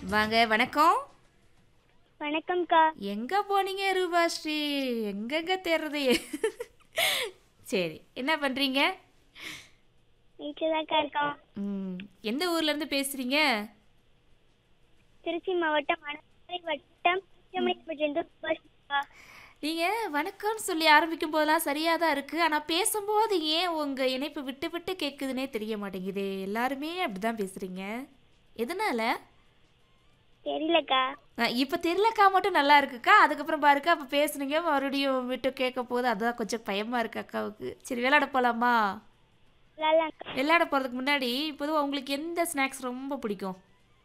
வாங்க வணக்கம் வணக்கம்க்கா எங்க போனீங்க ரூபாஸ்ரீ எங்கெங்க தேடுறது சரி என்ன பண்றீங்க வீட்டில் தான்க்கா இருக்கோம் ம், எந்த ஊர்ல இருந்து பேசுறீங்க திருச்சி மாவட்டம் மணப்பாறை வட்டம் திருமணிப்பட்டிலிருந்து சுபாஷ்க்கா நீங்க வணக்கம்னு சொல்லி ஆரம்பிக்கும் போதெல்லாம் சரியா தான் இருக்கு ஆனா பேசும்போது ஏன் உங்க இணைப்பு விட்டு விட்டு கேட்குதுன்னே தெரிய மாட்டேங்குது எல்லாருமே அப்படிதான் பேசுறீங்க எதனால தெரியலக்கா அஹ், இப்ப தெரியலக்கா மட்டும் நல்லா இருக்குக்கா அதுக்கப்புறம் பாருக்கா அப்ப பேசுனீங்க மறுபடியும் விட்டு கேட்க போது அதுதான் கொஞ்சம் பயமா இருக்கு அக்காவுக்கு சரி விளையாட போலாமா விளாட்லாம்க்கா விளையாட போறதுக்கு முன்னாடி பொதுவாக உங்களுக்கு எந்த ஸ்நாக்ஸ் ரொம்ப பிடிக்கும்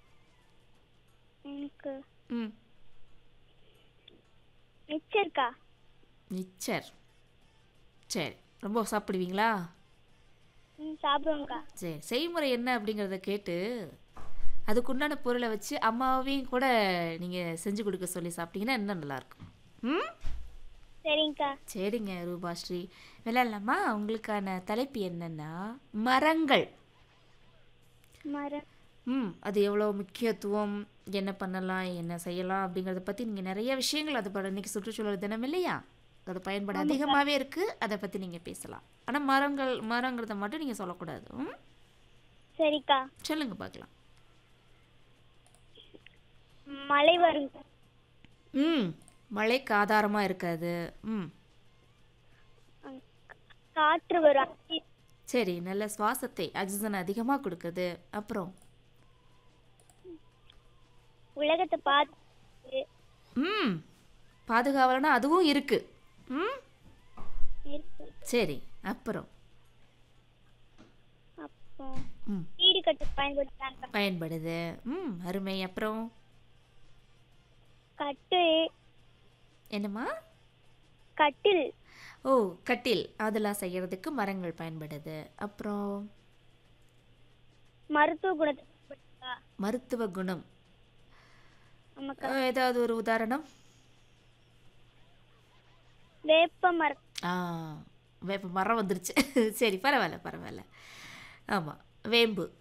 எனக்கு ம் மிச்சர்க்கா மிச்சர் சரி ரொம்ப சாப்பிடுவீங்களா ம் சாப்பிடுவோம்க்கா சரி செய்முறை என்ன அப்படிங்கிறத கேட்டு அதுக்குண்டான பொருளை வச்சு அம்மாவையும் கூட நீங்கள் செஞ்சு கொடுக்க சொல்லி சாப்பிட்டீங்கன்னா இன்னும் நல்லாயிருக்கும் ம் சரிங்கக்கா சரிங்க ரூபாஸ்ரீ விளையாடலாமா உங்களுக்கான தலைப்பு என்னன்னா மரங்கள் மரம் ம் அது எவ்வளோ முக்கியத்துவம் என்ன பண்ணலாம் என்ன செய்யலாம் அப்படிங்கிறத பற்றி நீங்கள் நிறைய விஷயங்கள் அது பட இன்னைக்கு சுற்றுச்சூழல் தினம் இல்லையா அது பயன்பாடு அதிகமாகவே இருக்குது அதை பற்றி நீங்கள் பேசலாம் ஆனால் மரங்கள் மரங்கிறத மட்டும் நீங்கள் சொல்லக்கூடாது ம் சரிக்கா சொல்லுங்க பார்க்கலாம் மழை வருங்க ம் மழைக்கு ஆதாரமாக இருக்காது ம் காற்று வரும் சரி நல்ல சுவாசத்தை ஆக்சிஜன் அதிகமாக கொடுக்குது அப்புறம் உலகத்தை பார்த்து ம் பாதுகாவலனா அதுவும் இருக்குது ம் இருக்கு சரி அப்புறம் அப்போ ம் வீடு கட்ட பயன்படுத்துறாங்க பயன்படுது ம் அருமை அப்புறம் கட்டு என்னம்மா கட்டில் ஓ கட்டில் அதெல்லாம் செய்யறதுக்கு மரங்கள் பயன்படுது அப்புறம் மருத்துவ குணத்தை பயன்படுத்துறா. மருத்துவ குணம் ஆமாக்கா அஹ், ஏதாவது ஒரு உதாரணம் வேப்ப மரம் ஆ வேப்ப மரம் வந்துருச்சு சரி பரவாயில்ல பரவாயில்ல ஆமாம் வேம்பு